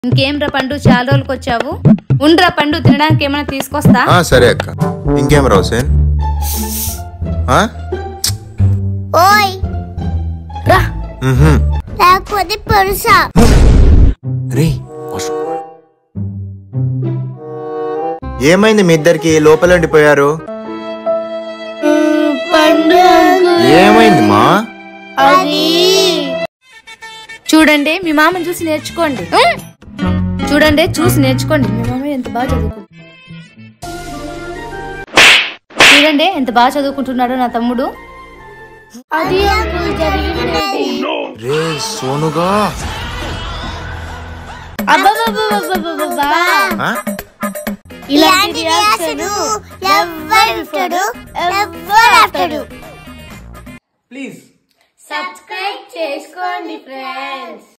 ఇంకేం రా పండు చాలా రోజులకు వచ్చావు ఉండ్రా పండు తినడానికి ఏమైనా తీసుకొస్తా ఆ, సరే అక్క ఇంకేం రా హుసేన్ ఆ? ఓయ్ రా మ్హూ. లేకపోతే పరుసా రే వాష్రూమ్. ఏమైంది మీ ఇద్దరికి లోపల ఉండిపోయారు ఏమైంది మా అది చూడండి మీ మామని చూసి నేర్చుకోండి ఉం? చూడండి చూసి నేర్చుకోండి మీ మామ ఎంత బాగా చదువుకుంటు చూడండి ఎంత బాగా చదువుకుంటున్నాడు నా తమ్ముడు అది అంకుల్ జరిగినది రే సోనుగా అబ్బబ్బబ్బబ్బబ్బబ్బా. ఆ? ఇలాంటి రియాక్షన్ ఎవ్వరు ఎవ్వరు ఆపుతాడు ప్లీజ్ సబ్స్క్రైబ్ చేసుకోండి ఫ్రెండ్స్